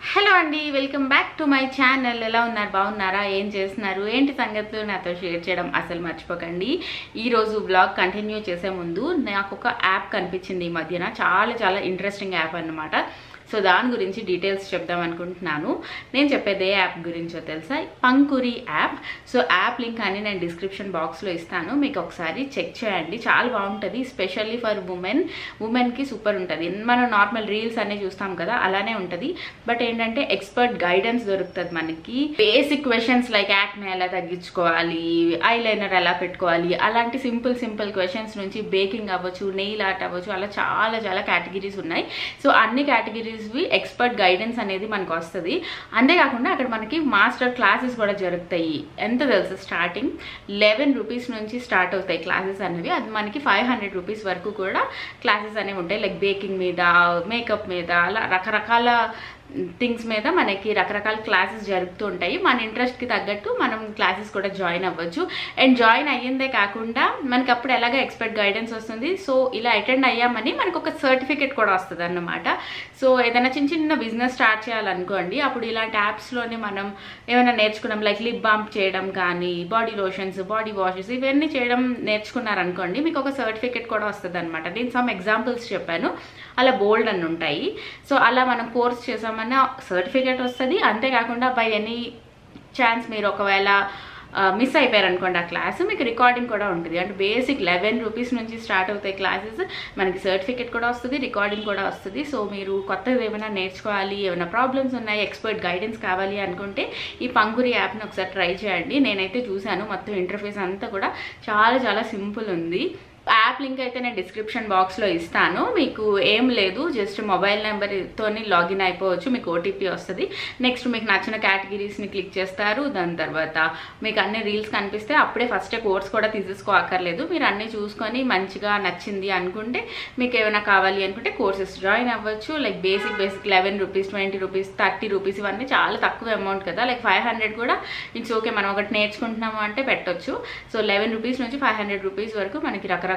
Hello అండి welcome back to my channel ఎలా ఉన్నారు బాగున్నారా ఏం చేస్తున్నారు ఏంటి సంగతులు నాతో షేర్ చేయడం అసలు మర్చిపోకండి ఈరోజు బ్లాగ్ కంటిన్యూ చేసే ముందు నాకు ఒక యాప్ కనిపించింది ఈ మధ్యన చాలా చాలా ఇంట్రెస్టింగ్ యాప్ అన్నమాట సో దాని గురించి డీటెయిల్స్ చెప్దాం అనుకుంటున్నాను నేను చెప్పేది ఏ యాప్ గురించో తెలుసా Pankuri app so app link అని నేను డిస్క్రిప్షన్ బాక్స్లో ఇస్తాను మీకు ఒకసారి చెక్ చేయండి చాలా బాగుంటుంది స్పెషల్లీ ఫర్ ఉమెన్ ఉమెన్కి సూపర్ ఉంటుంది మనం నార్మల్ రీల్స్ అనే చూస్తాం కదా అలానే ఉంటుంది బట్ ఏంటంటే ఎక్స్పర్ట్ గైడెన్స్ దొరుకుతుంది మనకి బేసిక్ క్వశ్చన్స్ లైక్ యాక్నే ఎలా తగ్గించుకోవాలి ఐ లైనర్ ఎలా పెట్టుకోవాలి అలాంటి సింపుల్ సింపుల్ క్వశ్చన్స్ నుంచి బేకింగ్ అవ్వచ్చు నెయిల్ ఆర్ట్ అవ్వచ్చు అలా చాలా చాలా కేటగిరీస్ ఉన్నాయి సో అన్ని కేటగిరీస్వి ఎక్స్పర్ట్ గైడెన్స్ అనేది మనకు వస్తుంది అంతేకాకుండా అక్కడ మనకి మాస్టర్ క్లాసెస్ కూడా జరుగుతాయి ఎంత తెలుసు స్టార్టింగ్ లెవెన్ రూపీస్ నుంచి స్టార్ట్ అవుతాయి క్లాసెస్ అనేవి అది మనకి ఫైవ్ హండ్రెడ్ రూపీస్ వరకు కూడా క్లాసెస్ అనేవి ఉంటాయి లైక్ బేకింగ్ మీద మేకప్ మీద అలా రకరకాల థింగ్స్ మీద మనకి రకరకాల క్లాసెస్ జరుగుతూ ఉంటాయి మన ఇంట్రెస్ట్కి తగ్గట్టు మనం క్లాసెస్ కూడా జాయిన్ అవ్వచ్చు అండ్ జాయిన్ అయ్యిందే కాకుండా మనకి అప్పుడు ఎలాగ ఎక్స్పర్ట్ గైడెన్స్ వస్తుంది సో ఇలా అటెండ్ అయ్యామని మనకు ఒక సర్టిఫికేట్ కూడా వస్తుంది అన్నమాట సో ఏదైనా చిన్న చిన్న బిజినెస్ స్టార్ట్ చేయాలనుకోండి అప్పుడు ఇలాంటి యాప్స్లోనే మనం ఏమైనా నేర్చుకున్నాం లైక్ లిప్ బాంప్ చేయడం కానీ బాడీ లోషన్స్ బాడీ వాషెస్ ఇవన్నీ చేయడం నేర్చుకున్నారనుకోండి మీకు ఒక సర్టిఫికేట్ కూడా వస్తుంది అనమాట నేను సమ్ ఎగ్జాంపుల్స్ చెప్పాను అలా బోల్డ్ అని ఉంటాయి సో అలా మనం కోర్స్ చేసామన్న సర్టిఫికేట్ వస్తుంది అంతేకాకుండా బై ఎనీ ఛాన్స్ మీరు ఒకవేళ మిస్ అయిపోయారు అనుకోండి ఆ క్లాస్ మీకు రికార్డింగ్ కూడా ఉంటుంది అంటే బేసిక్ లెవెన్ రూపీస్ నుంచి స్టార్ట్ అవుతాయి క్లాసెస్ మనకి సర్టిఫికేట్ కూడా వస్తుంది రికార్డింగ్ కూడా వస్తుంది సో మీరు కొత్తది ఏమైనా నేర్చుకోవాలి ఏమైనా ప్రాబ్లమ్స్ ఉన్నాయి ఎక్స్పర్ట్ గైడెన్స్ కావాలి అనుకుంటే ఈ పంకురి యాప్ని ఒకసారి ట్రై చేయండి నేనైతే చూశాను మొత్తం ఇంటర్ఫేస్ అంతా కూడా చాలా చాలా సింపుల్ ఉంది యాప్ లింక్ అయితే నేను డిస్క్రిప్షన్ బాక్స్లో ఇస్తాను మీకు ఏం లేదు జస్ట్ మొబైల్ నెంబర్తోని లాగిన్ అయిపోవచ్చు మీకు ఓటీపీ వస్తుంది నెక్స్ట్ మీకు నచ్చిన కేటగిరీస్ని క్లిక్ చేస్తారు దాని తర్వాత మీకు అన్ని రీల్స్ కనిపిస్తే అప్పుడే ఫస్ట్ కోర్స్ కూడా తీసేసుకోక్కర్లేదు మీరు అన్నీ చూసుకొని మంచిగా నచ్చింది అనుకుంటే మీకు ఏమైనా కావాలి అనుకుంటే కోర్సెస్ జాయిన్ అవ్వచ్చు like basic basic eleven rupees twenty rupees thirty rupees ఇవన్నీ చాలా తక్కువ అమౌంట్ కదా లైక్ ఫైవ్ హండ్రెడ్ కూడా ఇట్స్ ఓకే మనం ఒకటి నేర్చుకుంటున్నాము అంటే పెట్టొచ్చు సో లెవెన్ రూపీస్ నుంచి ఫైవ్ హండ్రెడ్ రూపీస్ వరకు మనకి రకరకాల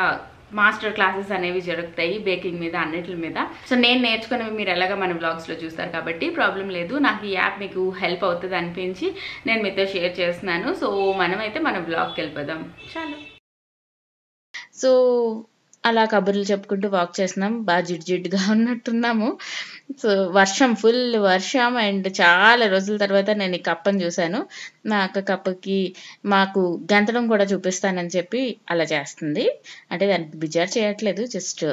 మాస్టర్ క్లాసెస్ అనేవి జరుగుతాయి బేకింగ్ మీద అన్నిటి మీద సో నేను నేర్చుకునేవి మీరు ఎలాగ మన బ్లాగ్స్లో చూస్తారు కాబట్టి ప్రాబ్లం లేదు నాకు ఈ యాప్ మీకు హెల్ప్ అవుతుంది అనిపించి నేను మీతో షేర్ చేస్తున్నాను సో మనమైతే మన బ్లాగ్కి వెళ్ళిపోదాం చాలు సో అలా కబుర్లు చెప్పుకుంటూ వాక్ చేస్తున్నాం బాగా జిడ్డు జిడ్డుగా ఉన్నట్టున్నాము సో వర్షం ఫుల్ వర్షం అండ్ చాలా రోజుల తర్వాత నేను ఈ కప్పని చూశాను మా అక్క కప్పకి మాకు గంతడం కూడా చూపిస్తానని చెప్పి అలా చేస్తుంది అంటే దానికి బిజార్ చేయట్లేదు జస్ట్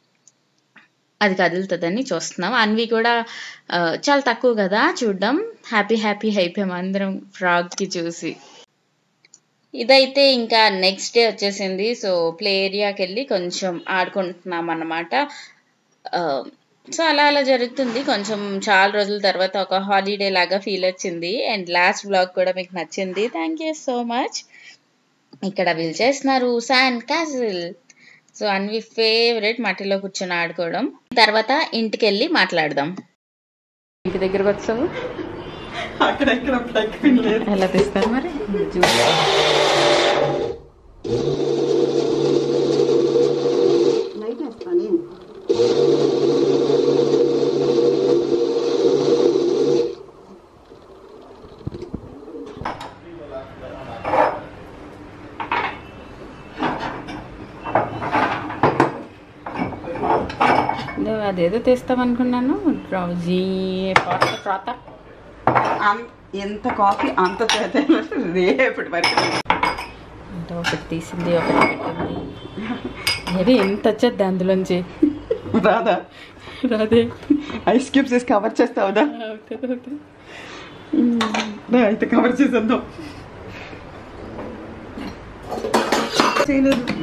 అది కదులుతుందని చూస్తున్నాం అన్వి కూడా చాలా తక్కువ కదా చూడడం హ్యాపీ హ్యాపీ అయిపోయాం అందరం ఫ్రాగ్కి చూసి ఇదైతే ఇంకా నెక్స్ట్ డే వచ్చేసింది సో ప్లే ఏరియాకి వెళ్ళి కొంచెం ఆడుకుంటున్నాం అన్నమాట సో అలా అలా జరుగుతుంది కొంచెం చాలా రోజుల తర్వాత ఒక హాలిడే లాగా ఫీల్ వచ్చింది అండ్ లాస్ట్ బ్లాగ్ కూడా మీకు నచ్చింది థ్యాంక్ యూ సో మచ్ ఇక్కడ వీళ్ళు చేస్తున్నారు sand castle so Anvi favourite మట్టిలో కూర్చొని ఆడుకోవడం తర్వాత ఇంటికి వెళ్ళి మాట్లాడదాం ఇంటి దగ్గరకు వచ్చావు అక్కడ ఇక్కడ ప్లగ్ పిన్ లేదు ఎలా తీస్తారు మరి లైట్ వేస్తాను నువ్వు అదేదో తెస్తామనుకున్నాను డ్రౌజీ పాత ప్రాత అం- ఎంత కాఫీ అంత చేత రేపటి వరకు అంటే ఒకటి తీసింది ఒకటి పెట్టింది ఏది ఎంత వచ్చేది అందులోంచి రాదా రాదే ఐస్ క్యూబ్స్ వేసి కవర్ చేస్తావుదా రా, అయితే కవర్ చేసేద్దాం చేయలేదు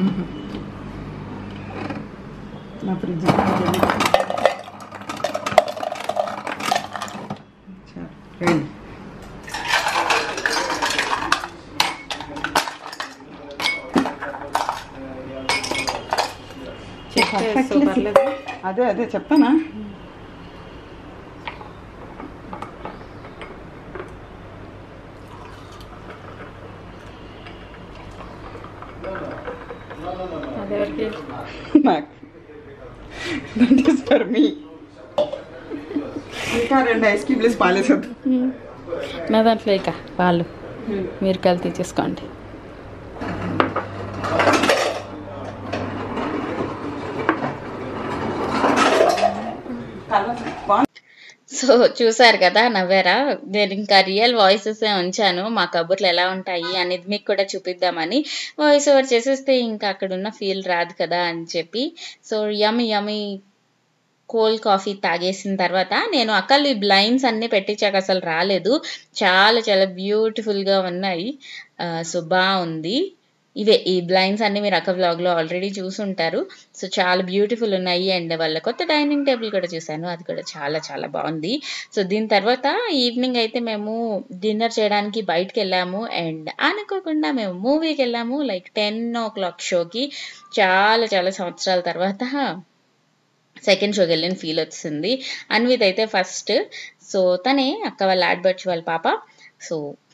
నా ఫ్రిడ్జ్ రండి చెప్పేసి పర్లేదు అదే అదే చెప్తానా అదే నాకు దట్ ఈస్ ఫర్ మీ ఇంకా రెండు ఐస్ క్రీమ్లు పాలేసొద్దు నా దాంట్లో ఇక వాళ్ళు మీరు కలిసి తీసుకోండి సో చూసారు కదా నవ్వారా నేను ఇంకా రియల్ వాయిసెస్ ఉంచాను మా కబుర్లు ఎలా ఉంటాయి అనేది మీకు కూడా చూపిద్దామని వాయిస్ ఓవర్ చేసేస్తే ఇంకా అక్కడ ఉన్న ఫీల్ రాదు కదా అని చెప్పి so yummy yummy cold coffee తాగేసిన తర్వాత నేను అక్కలు ఈ బ్లైండ్స్ అన్ని పెట్టించాక అసలు రాలేదు చాలా చాలా బ్యూటిఫుల్గా ఉన్నాయి సో బాగుంది ఇవే ఈ బ్లైండ్స్ అన్ని మీరు అక్క వ్లాగ్లో ఆల్రెడీ చూసుంటారు సో చాలా బ్యూటిఫుల్ ఉన్నాయి అండ్ వాళ్ళ కొత్త డైనింగ్ టేబుల్ కూడా చూశాను అది కూడా చాలా చాలా బాగుంది సో దీని తర్వాత ఈవినింగ్ అయితే మేము డిన్నర్ చేయడానికి బయటకు వెళ్ళాము అండ్ అనుకోకుండా మేము మూవీకి వెళ్ళాము లైక్ టెన్ ఓ క్లాక్ షోకి చాలా చాలా సంవత్సరాల తర్వాత సెకండ్ షోకి వెళ్ళిన ఫీల్ వచ్చింది అన్విత్ అయితే ఫస్ట్ సో తనే అక్క వాళ్ళ ఆడబడ్చి వాళ్ళ పాప సో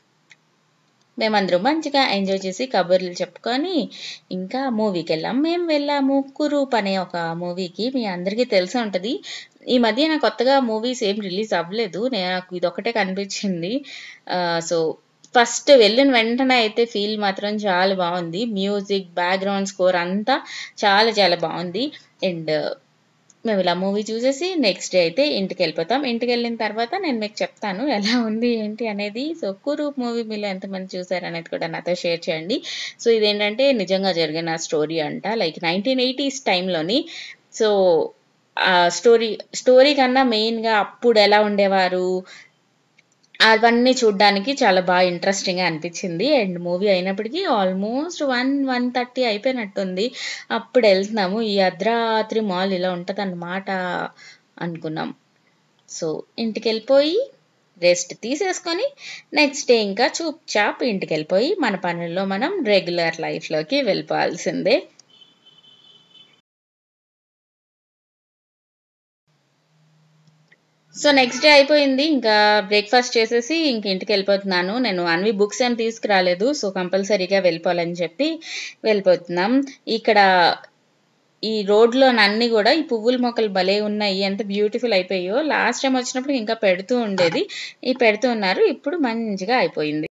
మేమందరం మంచిగా ఎంజాయ్ చేసి కబుర్లు చెప్పుకొని ఇంకా మూవీకి వెళ్ళాం మేము వెళ్ళాము కురూప్ అనే ఒక మూవీకి మీ అందరికీ తెలిసి ఉంటుంది ఈ మధ్య నాకు కొత్తగా మూవీస్ ఏం రిలీజ్ అవ్వలేదు నేను నాకు ఇది ఒకటే కనిపించింది సో ఫస్ట్ వెళ్ళిన వెంటనే అయితే ఫీల్ మాత్రం చాలా బాగుంది మ్యూజిక్ బ్యాక్గ్రౌండ్ స్కోర్ అంతా చాలా చాలా బాగుంది అండ్ మేము ఇలా మూవీ చూసేసి నెక్స్ట్ డే అయితే ఇంటికి వెళ్ళిపోతాం ఇంటికి వెళ్ళిన తర్వాత నేను మీకు చెప్తాను ఎలా ఉంది ఏంటి అనేది సో కురూప్ మూవీ మీలో ఎంతమంది చూసారు అనేది కూడా నాతో షేర్ చేయండి సో ఇదేంటంటే నిజంగా జరిగిన స్టోరీ అంట లైక్ నైన్టీన్ ఎయిటీస్ టైంలోని సో ఆ స్టోరీ స్టోరీ కన్నా మెయిన్గా అప్పుడు ఎలా ఉండేవారు అవన్నీ చూడడానికి చాలా బాగా ఇంట్రెస్టింగ్గా అనిపించింది అండ్ మూవీ అయినప్పటికీ ఆల్మోస్ట్ వన్ వన్ థర్టీ అయిపోయినట్టుంది అప్పుడు వెళ్తున్నాము ఈ అర్ధరాత్రి మాల్ ఇలా ఉంటుంది అన్నమాట అనుకున్నాం సో ఇంటికి వెళ్ళిపోయి రెస్ట్ తీసేసుకొని నెక్స్ట్ డే ఇంకా చూప్ చాప్ ఇంటికి వెళ్ళిపోయి మన పనుల్లో మనం రెగ్యులర్ లైఫ్లోకి వెళ్ళిపోవాల్సిందే సో నెక్స్ట్ డే అయిపోయింది ఇంకా బ్రేక్ఫాస్ట్ చేసేసి ఇంక ఇంటికి వెళ్ళిపోతున్నాను నేను అన్వి బుక్స్ ఏం తీసుకురాలేదు సో కంపల్సరీగా వెళ్ళిపోవాలని చెప్పి వెళ్ళిపోతున్నాం ఇక్కడ ఈ రోడ్లో అన్ని కూడా ఈ పువ్వుల మొక్కలు భలే ఉన్నాయి ఎంత బ్యూటిఫుల్ అయిపోయాయో లాస్ట్ టైం వచ్చినప్పుడు ఇంకా పెడుతూ ఉండేది ఈ పెడుతూ ఉన్నారు ఇప్పుడు మంచిగా అయిపోయింది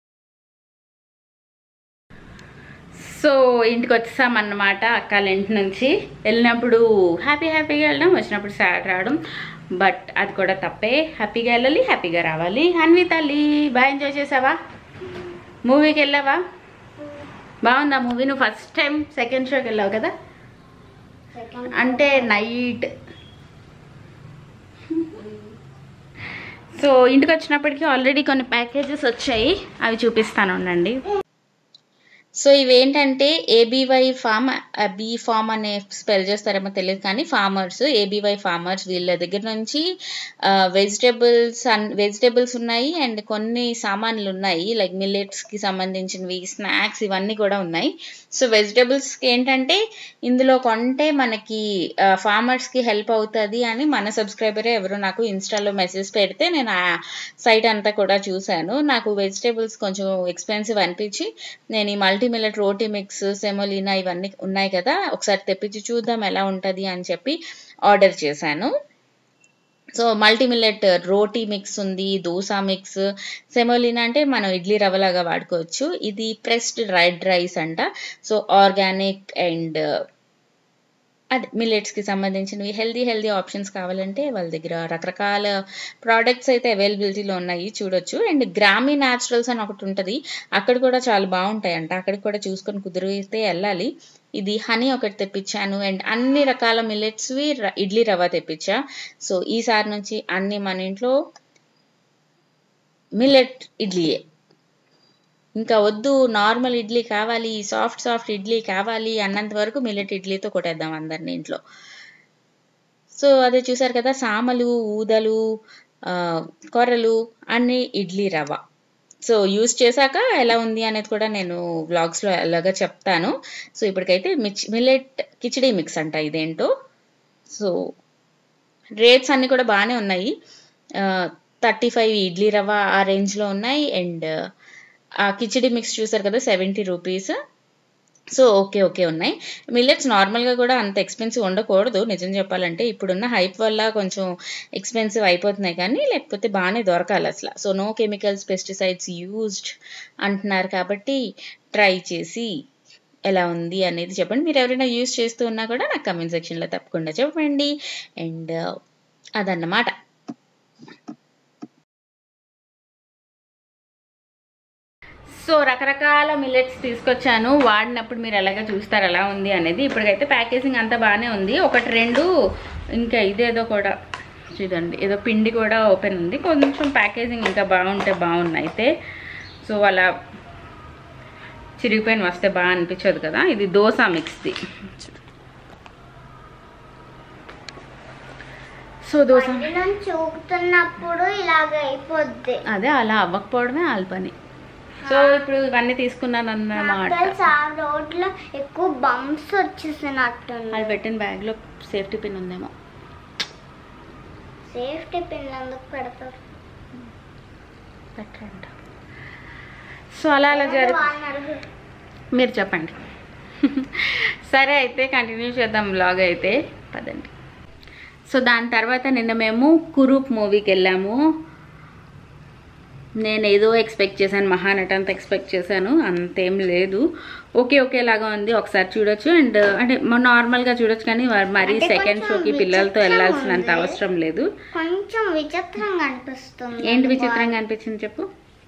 సో ఇంటికి వచ్చేసామన్నమాట అక్కల ఇంటి నుంచి వెళ్ళినప్పుడు హ్యాపీ హ్యాపీగా వెళ్ళడం వచ్చినప్పుడు సాడ్ రావడం బట్ అది కూడా తప్పే హ్యాపీగా వెళ్ళాలి హ్యాపీగా రావాలి అన్వి తల్లి బాగా ఎంజాయ్ చేసావా మూవీకి వెళ్ళావా బాగుందా మూవీ నువ్వు ఫస్ట్ టైం సెకండ్ షోకి వెళ్ళావు కదా అంటే నైట్ సో ఇంటికి వచ్చినప్పటికీ ఆల్రెడీ కొన్ని ప్యాకేజెస్ వచ్చాయి అవి చూపిస్తాను ఉండండి సో ఇవేంటంటే ఏబీవై ఫామ్ బీ ఫామ్ అనే స్పెల్ చేస్తారేమో తెలియదు కానీ ఫార్మర్స్ ఏబీవై ఫార్మర్స్ వీళ్ళ దగ్గర నుంచి వెజిటేబుల్స్ వెజిటేబుల్స్ ఉన్నాయి అండ్ కొన్ని సామాన్లు ఉన్నాయి లైక్ మిల్లెట్స్కి సంబంధించినవి స్నాక్స్ ఇవన్నీ కూడా ఉన్నాయి సో వెజిటేబుల్స్కి ఏంటంటే ఇందులో కొంటే మనకి ఫార్మర్స్కి హెల్ప్ అవుతుంది అని మన సబ్స్క్రైబరే ఎవరో నాకు ఇన్స్టాలో మెసేజ్ పెడితే నేను ఆ సైట్ అంతా కూడా చూశాను నాకు వెజిటేబుల్స్ కొంచెం ఎక్స్పెన్సివ్ అనిపించి నేను ఈ multi millet roti mix semolina ఇవన్నీ ఉన్నాయి కదా ఒకసారి తెప్పించి చూద్దాం ఎలా ఉంటుంది అని చెప్పి ఆర్డర్ చేశాను so multi millet roti mix ఉంది దోస మిక్స్ సెమోలినా అంటే మనం ఇడ్లీ రవ్వలాగా వాడుకోవచ్చు ఇది ప్రెస్డ్ రైడ్ రైస్ అంట సో ఆర్గానిక్ అండ్ అదే మిల్లెట్స్కి సంబంధించినవి హెల్దీ హెల్దీ ఆప్షన్స్ కావాలంటే వాళ్ళ దగ్గర రకరకాల ప్రోడక్ట్స్ అయితే అవైలబిలిటీలో ఉన్నాయి చూడొచ్చు అండ్ గ్రామీ న్యాచురల్స్ అని ఒకటి ఉంటుంది అక్కడ కూడా చాలా బాగుంటాయంట అక్కడికి కూడా చూసుకొని కుదిరితే వెళ్ళాలి ఇది హనీ ఒకటి తెప్పించాను అండ్ అన్ని రకాల మిల్లెట్స్వి ఇడ్లీ రవ్వ తెప్పించా సో ఈసారి నుంచి అన్ని మన ఇంట్లో మిల్లెట్ ఇడ్లీయే ఇంకా వద్దు నార్మల్ ఇడ్లీ కావాలి సాఫ్ట్ సాఫ్ట్ ఇడ్లీ కావాలి అన్నంత వరకు మిల్లెట్ ఇడ్లీతో కొట్టేద్దాం అందరిని ఇంట్లో సో అదే చూసారు కదా సామలు ఊదలు కొర్రలు అన్ని ఇడ్లీ రవ్వ సో యూస్ చేశాక ఎలా ఉంది అనేది కూడా నేను వ్లాగ్స్లో ఎలాగా చెప్తాను సో ఇప్పటికైతే మిచ్ మిల్లెట్ కిచడీ మిక్స్ అంట ఇదేంటో సో రేట్స్ అన్నీ కూడా బాగానే ఉన్నాయి థర్టీ ఫైవ్ ఇడ్లీ రవ్వ ఆ రేంజ్లో ఉన్నాయి అండ్ ఆ కిచిడి మిక్స్ చూసారు కదా seventy rupees so okay okay ఉన్నాయి మిల్లెట్స్ నార్మల్గా కూడా అంత ఎక్స్పెన్సివ్ ఉండకూడదు నిజం చెప్పాలంటే ఇప్పుడున్న హైప్ వల్ల కొంచెం ఎక్స్పెన్సివ్ అయిపోతున్నాయి కానీ లేకపోతే బాగానే దొరకాలి అసలు so no chemicals pesticides used అంటున్నారు కాబట్టి ట్రై చేసి ఎలా ఉంది అనేది చెప్పండి మీరు ఎవరైనా యూజ్ చేస్తూ ఉన్నా కూడా నాకు కమెంట్ సెక్షన్లో తప్పకుండా చెప్పండి అండ్ అదన్నమాట సో రకరకాల మిల్లెట్స్ తీసుకొచ్చాను వాడినప్పుడు మీరు ఎలాగ చూస్తారు ఎలా ఉంది అనేది ఇప్పటికైతే ప్యాకేజింగ్ అంతా బాగానే ఉంది ఒకటి రెండు ఇంకా ఇదేదో కూడా చూడండి ఏదో పిండి కూడా ఓపెన్ ఉంది కొంచెం ప్యాకేజింగ్ ఇంకా బాగుంటే బాగున్నాయి అయితే సో అలా చిరిగిపోయిన వస్తే బాగా అనిపించదు కదా ఇది దోశ మిక్స్ది సో దోశ వండడం చూపుతున్నప్పుడు ఇలాగ అయిపోద్ది అదే అలా అవ్వకపోవడమే వాళ్ళ పని సో ఇప్పుడు ఇవన్నీ తీసుకున్నాను నాకు అన్నమాట తెలిసి ఆ రోడ్లో ఎక్కువ బంప్స్ వచ్చేసినట్టుంది వాళ్ళు పెట్టిన బ్యాగ్లో సేఫ్టీ పిన్ ఉందేమో సేఫ్టీ పిన్ ఎందుకు పెడతారు పెట్టండి సో అలా అలా జరుగు వాళ్ళని అడుగు. మీరు చెప్పండి సరే అయితే కంటిన్యూ చేద్దాం బ్లాగ్ అయితే పదండి సో దాని తర్వాత నిన్న మేము కురూప్ మూవీకి వెళ్ళాము నేను ఏదో ఎక్స్పెక్ట్ చేశాను మహానట అంత ఎక్స్పెక్ట్ చేశాను అంతేం లేదు ఓకే ఓకేలాగా ఉంది ఒకసారి చూడొచ్చు అండ్ అంటే నార్మల్గా చూడొచ్చు కానీ మరీ అంటే సెకండ్ కొంచెం షోకి పిల్లలతో విచిత్రంగా వెళ్ళాల్సినంత ఉంది. అవసరం లేదు కొంచెం విచిత్రంగా అనిపిస్తుంది ఏంటి విచిత్రంగా అనిపించింది చెప్పు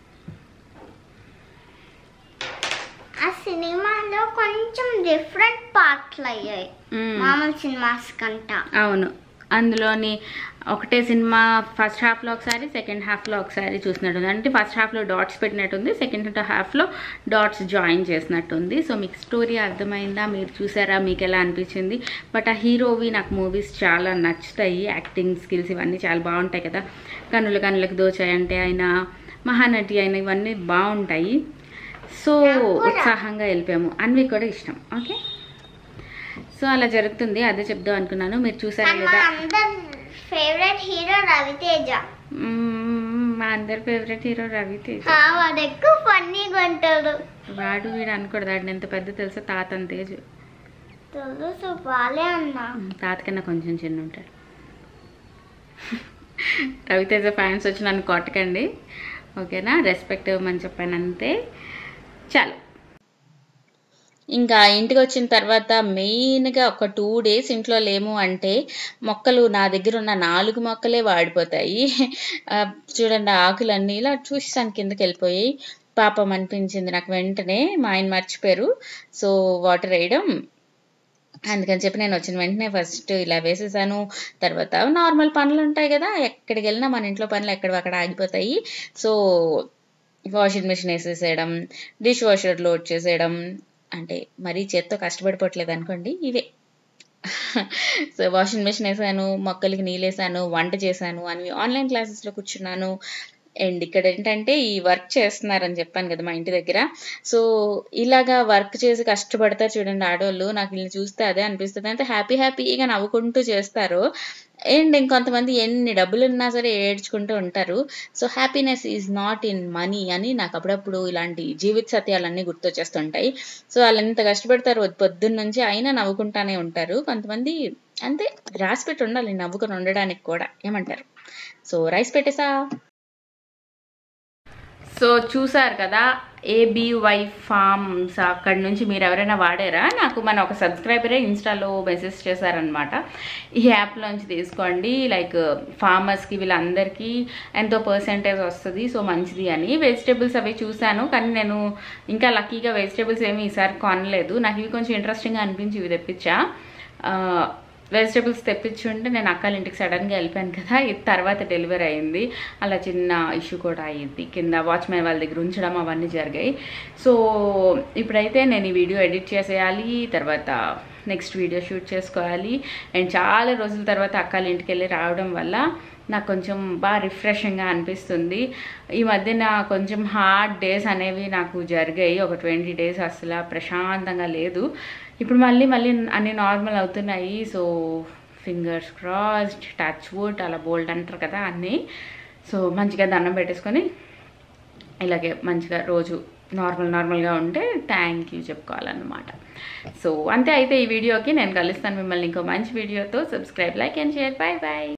ఆ సినిమాలో కొంచెం డిఫరెంట్ పార్ట్లు అయ్యాయి మ్మ్. మామూలు సినిమాస్ కంట అవును అందులోని ఒకటే సినిమా ఫస్ట్ హాఫ్లో ఒకసారి సెకండ్ హాఫ్లో ఒకసారి చూసినట్టుంది అంటే ఫస్ట్ హాఫ్లో డాట్స్ పెట్టినట్టుంది సెకండ్ హాఫ్లో డాట్స్ జాయిన్ చేసినట్టుంది సో మీకు స్టోరీ అర్థమైందా మీరు చూసారా మీకు ఎలా అనిపించింది బట్ ఆ హీరోవి నాకు మూవీస్ చాలా నచ్చుతాయి యాక్టింగ్ స్కిల్స్ ఇవన్నీ చాలా బాగుంటాయి కదా కన్నుల కన్నులకు దోచాయి అంటే ఆయన మహానటి అయిన ఇవన్నీ బాగుంటాయి సో నాకు కూడా. ఉత్సాహంగా వెళ్ళిపోయాము అన్వి కూడా ఇష్టం ఓకే సో అలా జరుగుతుంది అదే చెప్దాం అనుకున్నాను మీరు చూసారా అండ్ మా లేదా అందరి ఫేవరెట్ హీరో రవితేజ మ్మ్, మా అందరి ఫేవరెట్ హీరో రవితేజ్ ఆ, వాడు ఎక్కువ ఫన్నీగా ఉంటాడు వాడు వీడు అనుకోడు వాడిని ఎంత పెద్ద తెలుసా తాత అని తేజ్ తెలుసు బాలే అన్నా మ్మ్, తాత కన్నా కొంచెం చిన్న ఉంటాడు రవితేజ ఫ్యాన్స్ వచ్చి నన్ను కొట్టకండి ఓకేనా రెస్పెక్ట్ ఇవ్వమని చెప్పాను అంతే చాలు ఇంకా ఇంటికి వచ్చిన తర్వాత మెయిన్గా ఒక టూ డేస్ ఇంట్లో లేము అంటే మొక్కలు నా దగ్గర ఉన్న నాలుగు మొక్కలే వాడిపోతాయి ఆ, చూడండి ఆ ఆకులన్నీ ఇలా చూసాను కిందకి వెళ్ళిపోయాయి పాపం అనిపించింది నాకు వెంటనే మా ఆయన మర్చిపోయారు సో వాటర్ వేయడం అందుకని చెప్పి నేను వచ్చిన వెంటనే ఫస్ట్ ఇలా వేసేసాను తర్వాత నార్మల్ పనులు ఉంటాయి కదా ఎక్కడికి వెళ్ళినా మన ఇంట్లో పనులు ఎక్కడ అక్కడ ఆగిపోతాయి సో వాషింగ్ మిషన్ వేసేసేయడం డిష్ వాషర్ లోడ్ చేసేయడం అంటే మరీ చేత్తో కష్టపడిపోవట్లేదు అనుకోండి ఇవే సో వాషింగ్ మిషన్ వేసాను మొక్కలకి నీళ్ళు వేసాను వంట చేశాను అని ఆన్లైన్ క్లాసెస్లో కూర్చున్నాను అండ్ ఇక్కడ ఏంటంటే ఈ వర్క్ చేస్తున్నారని చెప్పాను కదా మా ఇంటి దగ్గర సో ఇలాగా వర్క్ చేసి కష్టపడతారు చూడండి ఆడవాళ్ళు నాకు వీళ్ళని చూస్తే అదే అనిపిస్తుంది అంటే హ్యాపీ హ్యాపీగా నవ్వుకుంటూ చేస్తారు అండ్ ఇంకొంతమంది ఎన్ని డబ్బులు ఉన్నా సరే ఏడ్చుకుంటూ ఉంటారు so happiness is not in money అని నాకు అప్పుడప్పుడు ఇలాంటి జీవిత సత్యాలన్నీ గుర్తొచ్చేస్తుంటాయి సో వాళ్ళు ఎంత కష్టపడతారు పొద్దున్న నుంచి అయినా నవ్వుకుంటానే ఉంటారు కొంతమంది అంతే రాసి పెట్టి ఉండాలి నవ్వుకొని ఉండడానికి కూడా ఏమంటారు సో రైస్ పెట్టేసా సో చూసారు కదా ఏబీవై ఫార్మ్స్ అక్కడ నుంచి మీరు ఎవరైనా వాడారా నాకు మన ఒక సబ్స్క్రైబరే ఇన్స్టాలో మెసేజ్ చేశారనమాట ఈ యాప్లోంచి తీసుకోండి లైక్ ఫార్మర్స్కి వీళ్ళందరికీ ఎంతో పర్సెంటేజ్ వస్తుంది సో మంచిది అని వెజిటేబుల్స్ అవి చూశాను కానీ నేను ఇంకా లక్కీగా వెజిటేబుల్స్ ఏమి ఈసారి కొనలేదు నాకు ఇవి కొంచెం ఇంట్రెస్టింగ్గా అనిపించి ఇవి తెప్పించా వెజిటేబుల్స్ తెప్పించుంటే నేను అక్కల ఇంటికి సడన్గా వెళ్ళిపోయాను కదా ఇది తర్వాత డెలివరీ అయింది అలా చిన్న ఇష్యూ కూడా అయ్యింది కింద వాచ్మెన్ వాళ్ళ దగ్గర ఉంచడం అవన్నీ జరిగాయి సో ఇప్పుడైతే నేను ఈ వీడియో ఎడిట్ చేసేయాలి తర్వాత నెక్స్ట్ వీడియో షూట్ చేసుకోవాలి అండ్ చాలా రోజుల తర్వాత అక్కల ఇంటికి వెళ్ళి రావడం వల్ల నాకు కొంచెం బాగా రిఫ్రెషింగ్గా అనిపిస్తుంది ఈ మధ్యన కొంచెం హార్డ్ డేస్ అనేవి నాకు జరిగాయి ఒక ట్వంటీ డేస్ అసలు ప్రశాంతంగా లేదు ఇప్పుడు మళ్ళీ మళ్ళీ అన్ని నార్మల్ అవుతున్నాయి so fingers crossed touch wood అలా బోల్డ్ అంటారు కదా అన్నీ సో మంచిగా దండం పెట్టేసుకొని ఇలాగే మంచిగా రోజు నార్మల్ నార్మల్గా ఉంటే థ్యాంక్ యూ చెప్పుకోవాలన్నమాట సో అంతే అయితే ఈ వీడియోకి నేను కలుస్తాను మిమ్మల్ని ఇంకో మంచి వీడియోతో subscribe like and share bye bye